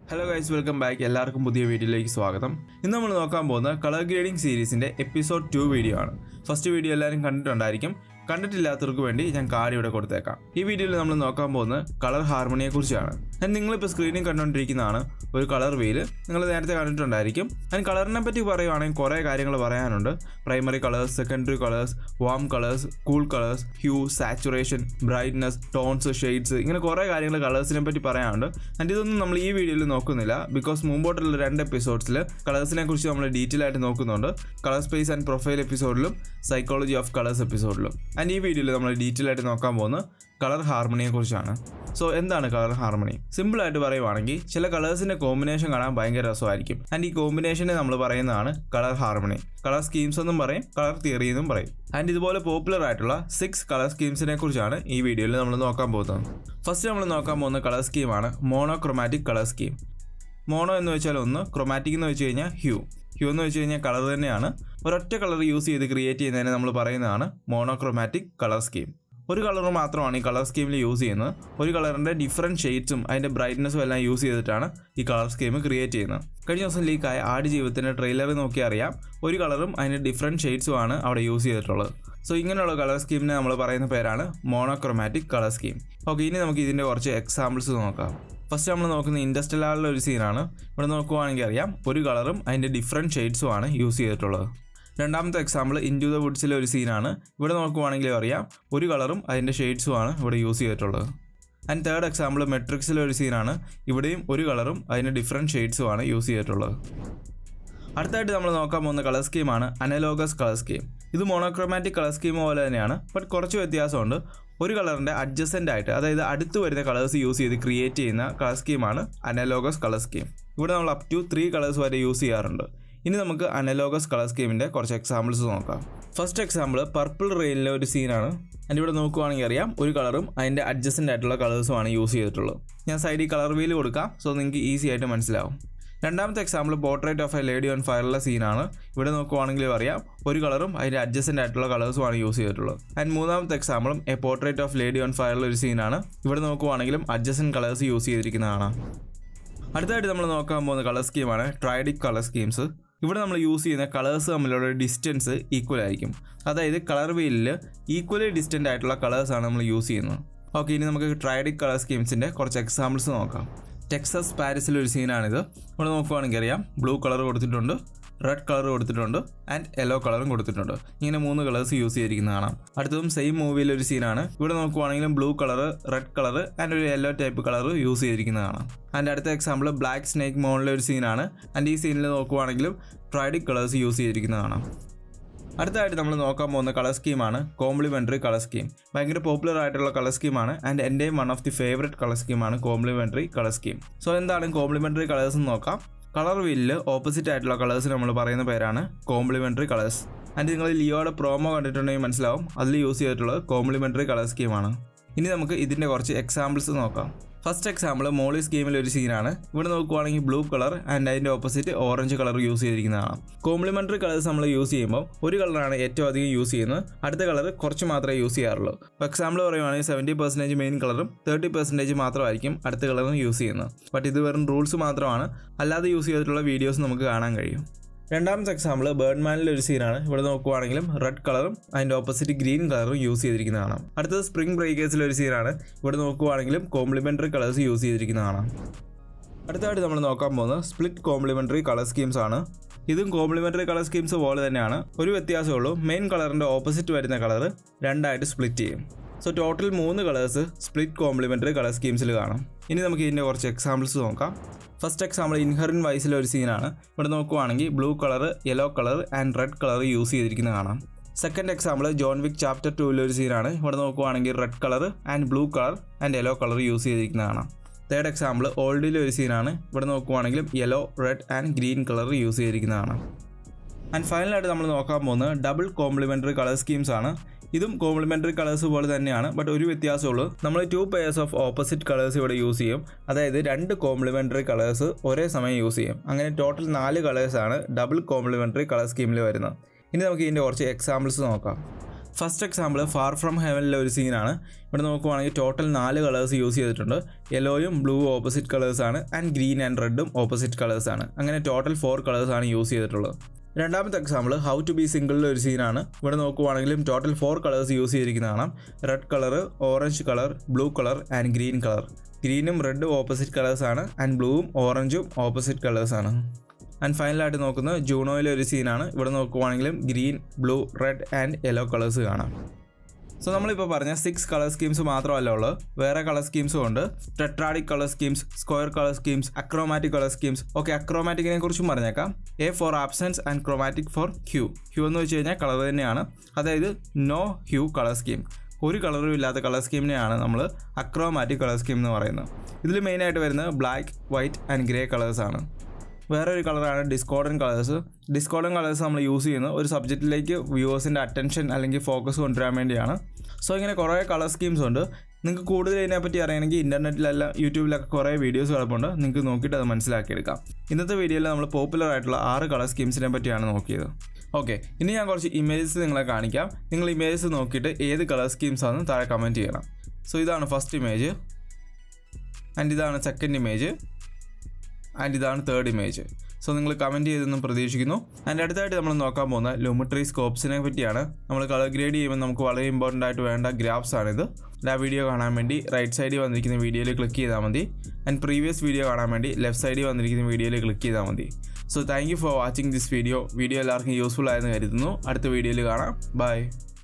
hello guys welcome back എല്ലാവർക്കും പുതിയ വീഡിയോയിലേക്ക് സ്വാഗതം ഇന്ന് നമ്മൾ നോക്കാൻ പോകുന്ന കളർ ഗ്രേഡിംഗ് സീരീസിന്റെ എപ്പിസോഡ് ടു വീഡിയോ ആണ് ഫസ്റ്റ് വീഡിയോ എല്ലാവരും കണ്ടിട്ടുണ്ടായിരിക്കും കണ്ടിട്ടില്ലാത്തവർക്ക് വേണ്ടി ഞാൻ കാർഡ് ഇവിടെ കൊടുത്തേക്കാം ഈ വീഡിയോയിൽ നമ്മൾ നോക്കാൻ പോകുന്നത് കളർ ഹാർമണിയെ കുറിച്ചാണ് ഞാൻ നിങ്ങളിപ്പോൾ സ്ക്രീനിൽ കണ്ടുകൊണ്ടിരിക്കുന്നതാണ് ഒരു കളർ വീല് നിങ്ങൾ നേരത്തെ കണ്ടിട്ടുണ്ടായിരിക്കും ഞാൻ കളറിനെ പറ്റി പറയുവാണെങ്കിൽ കുറേ കാര്യങ്ങൾ പറയാനുണ്ട് primary colours secondary colours warm colours cool colours hue saturation brightness tones shades ഇങ്ങനെ കുറേ കാര്യങ്ങൾ കളേഴ്സിനെ പറ്റി പറയാനുണ്ട് ആൻഡ് ഇതൊന്നും നമ്മൾ ഈ വീഡിയോയിൽ നോക്കുന്നില്ല ബിക്കോസ് മുമ്പോട്ടുള്ള രണ്ട് എപ്പിസോഡ്സിൽ കളേഴ്സിനെ കുറിച്ച് നമ്മൾ ഡീറ്റെയിൽ ആയിട്ട് നോക്കുന്നുണ്ട് കളർ സ്പേസ് ആൻഡ് പ്രൊഫൈൽ എപ്പിസോഡിലും സൈക്കോളജി ഓഫ് കളേഴ്സ് എപ്പിസോഡിലും ആൻഡ് ഈ വീഡിയോയിൽ നമ്മൾ ഡീറ്റെയിൽ ആയിട്ട് നോക്കാൻ പോകുന്നത് കളർ ഹാർമണിയെ കുറിച്ചാണ് സോ എന്താണ് കളർ ഹാർമണി സിമ്പിൾ ആയിട്ട് പറയുവാണെങ്കിൽ ചില കളേഴ്സിന്റെ കോമ്പിനേഷൻ കാണാൻ ഭയങ്കര രസമായിരിക്കും ആൻഡ് ഈ കോമ്പിനേഷനെ നമ്മൾ പറയുന്നതാണ് കളർ ഹാർമണി കളർ സ്കീംസ് എന്നും പറയും കളർ തിയറി എന്നും പറയും ആൻഡ് ഇതുപോലെ പോപ്പുലർ ആയിട്ടുള്ള സിക്സ് കളർ സ്കീംസിനെ കുറിച്ചാണ് ഈ വീഡിയോയിൽ നമ്മൾ നോക്കാൻ പോകുന്നത് ഫസ്റ്റ് നമ്മൾ നോക്കാൻ പോകുന്ന കളർ സ്കീമാണ് മോണോക്രോമാറ്റിക് കളർ സ്കീം മോണോ എന്ന് വെച്ചാൽ ഒന്ന് ക്രൊമാറ്റിക് എന്ന് വെച്ച് കഴിഞ്ഞാൽ ഹ്യൂ ഹ്യൂ എന്ന് വെച്ച് കഴിഞ്ഞാൽ കളർ തന്നെയാണ് ഒരൊറ്റ കളർ യൂസ് ചെയ്ത് ക്രിയേറ്റ് ചെയ്യുന്നതിന് നമ്മൾ പറയുന്നതാണ് മോണോക്രോമാറ്റിക് കളർ സ്കീം ഒരു കളർ മാത്രമാണ് ഈ കളർ സ്കീമിൽ യൂസ് ചെയ്യുന്നത് ഒരു കളറിൻ്റെ ഡിഫറെൻറ്റ് ഷെയ്ഡ്സും അതിൻ്റെ ബ്രൈറ്റ്നസ്സും എല്ലാം യൂസ് ചെയ്തിട്ടാണ് ഈ കളർ സ്കീം ക്രിയേറ്റ് ചെയ്യുന്നത് കഴിഞ്ഞ ദിവസം ലീക്കായ ആട് ജീവിതത്തിൻ്റെ ട്രെയിലർ നോക്കി അറിയാം ഒരു കളറും അതിൻ്റെ ഡിഫറെൻറ്റ് ഷെയ്ഡ്സുമാണ് അവിടെ യൂസ് ചെയ്തിട്ടുള്ളത് സോ ഇങ്ങനെയുള്ള കളർ സ്കീമിനെ നമ്മൾ പറയുന്ന പേരാണ് മോണോക്രോമാറ്റിക് കളർ സ്കീം ഓക്കെ ഇനി നമുക്ക് ഇതിൻ്റെ കുറച്ച് എക്സാമ്പിൾസ് നോക്കാം ഫസ്റ്റ് നമ്മൾ നോക്കുന്ന ഇൻഡസ്ട്രിയലാളിലെ ഒരു സീനാണ് ഇവിടെ നോക്കുവാണെങ്കിൽ അറിയാം ഒരു കളറും അതിൻ്റെ ഡിഫറെൻറ്റ് ഷെയ്ഡ്സും ആണ് യൂസ് ചെയ്തിട്ടുള്ളത് രണ്ടാമത്തെ എക്സാമ്പിൾ ഇൻ ടു ദ വുഡ്സിലെ ഒരു സീനാണ് ഇവിടെ നോക്കുവാണെങ്കിൽ അറിയാം ഒരു കളറും അതിൻ്റെ ഷെയ്ഡ്സും ആണ് ഇവിടെ യൂസ് ചെയ്തിട്ടുള്ളത് ആൻഡ് തേർഡ് എക്സാമ്പിൾ മെട്രിക്സിലെ ഒരു സീനാണ് ഇവിടെയും ഒരു കളറും അതിൻ്റെ ഡിഫറെൻറ്റ് ഷെയ്ഡ്സും ആണ് യൂസ് ചെയ്തിട്ടുള്ളത് അടുത്തായിട്ട് നമ്മൾ നോക്കാൻ പോകുന്ന കളർ സ്കീമാണ് അനലോഗസ് കളർ സ്കീം ഇത് മോണോക്രോമാറ്റിക് കളർ സ്കീം പോലെ തന്നെയാണ് ബട്ട് കുറച്ച് വ്യത്യാസമുണ്ട് ഒരു കളറിൻ്റെ അഡ്ജസ്റ്റൻ്റ് ആയിട്ട് അതായത് അടുത്ത് വരുന്ന കളേഴ്സ് യൂസ് ചെയ്ത് ക്രിയേറ്റ് ചെയ്യുന്ന കളർ സ്കീമാണ് അനലോഗസ് കളർ സ്കീം ഇവിടെ നമ്മൾ അപ് ടു ത്രീ കളേഴ്സ് വരെ യൂസ് ചെയ്യാറുണ്ട് ഇനി നമുക്ക് അനലോഗസ് കളർ സ്കീമിൻ്റെ കുറച്ച് എക്സാമ്പിൾസ് നോക്കാം ഫസ്റ്റ് എക്സാമ്പിൾ പർപ്പിൾ റെയിനിലെ ഒരു സീനാണ് അതിൻ്റെ ഇവിടെ നോക്കുവാണെങ്കിൽ അറിയാം ഒരു കളറും അതിൻ്റെ അഡ്ജസ്റ്റൻ്റ് ആയിട്ടുള്ള കളേഴ്സുമാണ് യൂസ് ചെയ്തിട്ടുള്ളത് ഞാൻ സൈഡിൽ കളർ വീൽ കൊടുക്കാം സോ നിങ്ങൾക്ക് ഈസി ആയിട്ട് മനസ്സിലാവും രണ്ടാമത്തെ example portrait of a lady on ഫയറുള്ള സീനാണ് ഇവിടെ നോക്കുവാണെങ്കിൽ അറിയാം ഒരു കളറും അതിൻ്റെ അഡ്ജസ്റ്റൻ്റ് ആയിട്ടുള്ള കളേഴ്സുമാണ് യൂസ് ചെയ്തിട്ടുള്ളത് ആൻഡ് മൂന്നാമത്തെ എക്സാമ്പിളും a portrait of lady on ഫയറുള്ള ഒരു സീനാണ് ഇവിടെ നോക്കുവാണെങ്കിലും അഡ്ജസ്റ്റൻ്റ് കളേഴ്സ് യൂസ് ചെയ്തിരിക്കുന്നതാണ് അടുത്തായിട്ട് നമ്മൾ നോക്കാൻ പോകുന്ന കളർ സ്കീമാണ് ട്രൈഡിക് കളർ സ്കീംസ് ഇവിടെ നമ്മൾ യൂസ് ചെയ്യുന്ന കളേഴ്സ് തമ്മിലുള്ള ഡിസ്റ്റൻസ് ഈക്വൽ ആയിരിക്കും അതായത് കളർ വീലിൽ ഈക്വലി ഡിസ്റ്റൻ്റ് ആയിട്ടുള്ള കളേഴ്സാണ് നമ്മൾ യൂസ് ചെയ്യുന്നത് ഓക്കെ ഇനി നമുക്ക് ട്രൈഡിക് കളർ സ്കീംസിൻ്റെ കുറച്ച് എക്സാമ്പിൾസ് നോക്കാം ടെക്സസ് പാരീസിലെ ഒരു സീനാണിത് ഇവിടെ നോക്കുവാണെങ്കിൽ അറിയാം ബ്ലൂ കളർ കൊടുത്തിട്ടുണ്ട് റെഡ് കളർ കൊടുത്തിട്ടുണ്ട് ആൻഡ് യെല്ലോ കളറും കൊടുത്തിട്ടുണ്ട് ഇങ്ങനെ മൂന്ന് കളേഴ്സ് യൂസ് ചെയ്തിരിക്കുന്നതാണ് അടുത്തതും സെയിം മൂവിയിലെ ഒരു സീനാണ് ഇവിടെ നോക്കുവാണെങ്കിലും blue colour red colour and ഒരു യെല്ലോ ടൈപ്പ് കളർ യൂസ് ചെയ്തിരിക്കുന്നതാണ് ആൻഡ് അടുത്ത എക്സാമ്പിൾ ബ്ലാക്ക് സ്നേക്ക് മോളിലെ ഒരു സീനാണ് ആൻഡ് ഈ സീനിൽ നോക്കുവാണെങ്കിലും ട്രൈഡിക് കളേഴ്സ് യൂസ് ചെയ്തിരിക്കുന്നതാണ് അടുത്തായിട്ട് നമ്മൾ നോക്കാൻ പോകുന്ന കളർ സ്കീമാണ് കോംപ്ലിമെൻ്ററി കളർ സ്കീം ഭയങ്കര പോപ്പുലർ ആയിട്ടുള്ള കളർ സ്കീമാണ് ആൻഡ് എൻ്റെയും one of the favourite colour സ്കീമാണ് കോംപ്ലിമെൻ്ററി കളർ സ്കീം സോ എന്താണ് കോംപ്ലിമെൻ്ററി കളേഴ്സ് എന്ന് നോക്കാം കളർ വീലിൽ ഓപ്പോസിറ്റ് ആയിട്ടുള്ള കളേഴ്സ് നമ്മൾ പറയുന്ന പേരാണ് കോംപ്ലിമെൻ്ററി കളേഴ്സ് ആൻഡ് നിങ്ങൾ ലിയോയുടെ പ്രോമോ കണ്ടിട്ടുണ്ടെങ്കിൽ മനസ്സിലാവും അതിൽ യൂസ് ചെയ്തിട്ടുള്ളത് കോംപ്ലിമെൻ്ററി കളർ സ്കീമാണ് ഇനി നമുക്ക് ഇതിൻ്റെ കുറച്ച് എക്സാമ്പിൾസ് നോക്കാം ഫസ്റ്റ് എക്സാമ്പിൾ മോളി സ്കീമിൽ ഒരു സീനാണ് ഇവിടെ നോക്കുവാണെങ്കിൽ ബ്ലൂ കളർ ആൻഡ് അതിൻ്റെ ഓപ്പോസിറ്റ് ഓറഞ്ച് കളർ യൂസ് ചെയ്തിരിക്കുന്നതാണ് കോംപ്ലിമെൻ്ററി കളേഴ്സ് നമ്മൾ യൂസ് ചെയ്യുമ്പോൾ ഒരു കളറാണ് ഏറ്റവും അധികം യൂസ് ചെയ്യുന്നത് അടുത്ത കളർ കുറച്ച് മാത്രമേ യൂസ് ചെയ്യാറുള്ളൂ ഫോർ എക്സാമ്പിൾ പറയുവാണെങ്കിൽ സെവൻറ്റി പെർസെൻറ്റേജ് മെയിൻ കളറും തേർട്ടി പെർസെൻറ്റേജ് മാത്രമായിരിക്കും അടുത്ത കളറും യൂസ് ചെയ്യുന്നത് ബട്ട് ഇത് വെറും റൂൾസ് മാത്രമാണ് അല്ലാതെ യൂസ് ചെയ്തിട്ടുള്ള വീഡിയോസ് നമുക്ക് കാണാൻ കഴിയും രണ്ടാമത്തെ എക്സാമ്പിൾ ബേർഡ്മാനിലെ ഒരു സീനാണ് ഇവിടെ നോക്കുവാണെങ്കിലും റെഡ് കളറും അതിൻ്റെ ഓപ്പോസിറ്റ് ഗ്രീൻ കളറും യൂസ് ചെയ്തിരിക്കുന്നതാണ് അടുത്തത് സ്പ്രിംഗ് ബ്രേക്കേഴ്സിലെ ഒരു സീനാണ് ഇവിടെ നോക്കുവാണെങ്കിലും കോംപ്ലിമെൻ്ററി കളേഴ്സ് യൂസ് ചെയ്തിരിക്കുന്നതാണ് അടുത്തായിട്ട് നമ്മൾ നോക്കാൻ പോകുന്നത് സ്പ്ലിറ്റ് കോംപ്ലിമെൻ്ററി കളർ സ്കീംസ് ആണ് ഇതും കോംപ്ലിമെൻ്ററി കളർ സ്കീംസ് പോലെ തന്നെയാണ് ഒരു വ്യത്യാസമേ ഉള്ളൂ മെയിൻ കളറിൻ്റെ ഓപ്പോസിറ്റ് വരുന്ന കളർ രണ്ടായിട്ട് സ്പ്ലിറ്റ് ചെയ്യും സോ ടോട്ടൽ മൂന്ന് കളേഴ്സ് സ്പ്ലിറ്റ് കോംപ്ലിമെൻ്ററി കളർ സ്കീംസിൽ കാണാം ഇനി നമുക്ക് ഇതിൻ്റെ കുറച്ച് എക്സാമ്പിൾസ് നോക്കാം ഫസ്റ്റ് എക്സാമ്പിൾ ഇൻഹറിൻ വൈസിലെ ഒരു സീനാണ് ഇവിടെ നോക്കുവാണെങ്കിൽ blue colour yellow colour and red colour use ചെയ്തിരിക്കുന്നത് കാണാം second example John Wick chapter ടൂവിലെ ഒരു സീനാണ് ഇവിടെ നോക്കുവാണെങ്കിൽ red colour and blue colour and yellow colour use ചെയ്തിരിക്കുന്നത് കാണാം തേർഡ് എക്സാമ്പിൾ ഓൾഡിലെ ഒരു സീനാണ് ഇവിടെ നോക്കുവാണെങ്കിലും yellow red and green colour use ചെയ്തിരിക്കുന്നതാണ് ആൻഡ് ഫൈനലായിട്ട് നമ്മൾ നോക്കാൻ പോകുന്നത് ഡബിൾ കോംപ്ലിമെൻ്ററി കളർ സ്കീംസ് ആണ് ഇതും കോംപ്ലിമെൻ്ററി കളേഴ്സ് പോലെ തന്നെയാണ് ബട്ട് ഒരു വ്യത്യാസമുള്ളൂ നമ്മൾ two pairs of opposite colours ഇവിടെ യൂസ് ചെയ്യും അതായത് രണ്ട് കോംപ്ലിമെൻ്ററി കളേഴ്സ് ഒരേ സമയം യൂസ് ചെയ്യും അങ്ങനെ ടോട്ടൽ നാല് കളേഴ്സാണ് ഡബിൾ കോംപ്ലിമെൻ്ററി കളർ സ്കീമിൽ വരുന്നത് ഇനി നമുക്ക് ഇതിൻ്റെ കുറച്ച് എക്സാമ്പിൾസ് നോക്കാം ഫസ്റ്റ് എക്സാമ്പിൾ ഫാർ ഫ്രം ഹെവനിലെ ഒരു സീനാണ് ഇവിടെ നോക്കുവാണെങ്കിൽ ടോട്ടൽ നാല് കളേഴ്സ് യൂസ് ചെയ്തിട്ടുണ്ട് യെല്ലോയും ബ്ലൂ ഓപ്പോസിറ്റ് കളേഴ്സാണ് ആൻഡ് ഗ്രീൻ ആൻഡ് റെഡും ഓപ്പോസിറ്റ് കളേഴ്സാണ് അങ്ങനെ ടോട്ടൽ ഫോർ കളേഴ്സാണ് യൂസ് ചെയ്തിട്ടുള്ളത് രണ്ടാമത്തെ എക്സാമ്പിൾ ഹൗ ടു ബി സിംഗിളിലെ ഒരു സീനാണ് ഇവിടെ നോക്കുവാണെങ്കിലും ടോട്ടൽ ഫോർ കളേഴ്സ് യൂസ് ചെയ്തിരിക്കുന്ന കാണാം red colour orange colour blue colour and green colour ഗ്രീനും റെഡും ഓപ്പോസിറ്റ് കളേഴ്സാണ് ആൻഡ് ബ്ലൂവും ഓറഞ്ചും ഓപ്പോസിറ്റ് കളേഴ്സാണ് ആൻഡ് ഫൈനലായിട്ട് നോക്കുന്നത് ജൂണോയിലെ ഒരു സീനാണ് ഇവിടെ നോക്കുവാണെങ്കിലും green blue red and yellow colours കാണാം സോ നമ്മളിപ്പോൾ പറഞ്ഞ സിക്സ് കളർ സ്കീംസ് മാത്രമല്ല ഉള്ളത് വേറെ കളർ സ്കീംസും ഉണ്ട് tetradic colour schemes square colour schemes achromatic colour schemes okay അക്രോമാറ്റിക്കിനെ കുറിച്ചും പറഞ്ഞേക്കാം a for absence and chromatic for hue hue എന്ന് വെച്ച് കഴിഞ്ഞാൽ കളർ തന്നെയാണ് അതായത് നോ ഹ്യൂ കളർ സ്കീം ഒരു കളറും ഇല്ലാത്ത കളർ സ്കീമിനെയാണ് നമ്മൾ അക്രോമാറ്റിക് കളർ സ്കീം എന്ന് പറയുന്നത് ഇതിൽ മെയിനായിട്ട് വരുന്നത് black white and grey colours ആണ് വേറെ ഒരു കളറാണ് ഡിസ്കോർഡൻ കളേഴ്സ് ഡിസ്കോർഡൻ കളേഴ്സ് നമ്മൾ യൂസ് ചെയ്യുന്നത് ഒരു സബ്ജക്റ്റിലേക്ക് വ്യൂവേഴ്സിൻ്റെ അറ്റൻഷൻ അല്ലെങ്കിൽ ഫോക്കസ് കൊണ്ടുവരാൻ വേണ്ടിയാണ് സോ ഇങ്ങനെ കുറേ കളർ സ്കീംസ് ഉണ്ട് നിങ്ങൾക്ക് കൂടുതൽ ഇതിനെപ്പറ്റി അറിയണമെങ്കിൽ ഇൻ്റർനെറ്റിലെല്ലാം യൂട്യൂബിലൊക്കെ കുറേ വീഡിയോസ് കിടപ്പുണ്ട് നിങ്ങൾക്ക് നോക്കിയിട്ട് അത് മനസ്സിലാക്കിയെടുക്കാം ഇന്നത്തെ വീഡിയോയിൽ നമ്മൾ പോപ്പുലർ ആയിട്ടുള്ള ആറ് കളർ സ്കീംസിനെ പറ്റിയാണ് നോക്കിയത് ഓക്കെ ഇനി ഞാൻ കുറച്ച് ഇമേജസ് നിങ്ങളെ കാണിക്കാം നിങ്ങൾ ഇമേജസ് നോക്കിയിട്ട് ഏത് കളർ സ്കീംസ് ആണെന്ന് താഴെ കമൻറ്റ് ചെയ്യണം സോ ഇതാണ് ഫസ്റ്റ് ഇമേജ് ആൻഡ് ഇതാണ് സെക്കൻഡ് ഇമേജ് ആൻഡ് ഇതാണ് തേർഡ് ഇമേജ് സോ നിങ്ങൾ കമൻറ്റ് ചെയ്തെന്ന് പ്രതീക്ഷിക്കുന്നു ആൻഡ് അടുത്തായിട്ട് നമ്മൾ നോക്കാൻ പോകുന്ന ലൂമിട്രി സ്കോപ്സിനെ പറ്റിയാണ് നമ്മൾ കളർ ഗ്രേഡ് ചെയ്യുമ്പോൾ നമുക്ക് വളരെ ഇമ്പോർട്ടൻ്റ് ആയിട്ട് വേണ്ട ഗ്രാഫ്സ് ആണിത് ആ വീഡിയോ കാണാൻ വേണ്ടി റൈറ്റ് സൈഡിൽ വന്നിരിക്കുന്ന വീഡിയോയിൽ ക്ലിക്ക് ചെയ്താൽ മതി ആൻഡ് പ്രീവിയസ് വീഡിയോ കാണാൻ വേണ്ടി ലെഫ്റ്റ് സൈഡിൽ വന്നിരിക്കുന്ന വീഡിയോയിൽ ക്ലിക്ക് ചെയ്താൽ മതി so thank you for watching this video video എല്ലാവർക്കും യൂസ്ഫുൾ ആയെന്ന് കരുതുന്നു അടുത്ത വീഡിയോയിൽ കാണാം ബൈ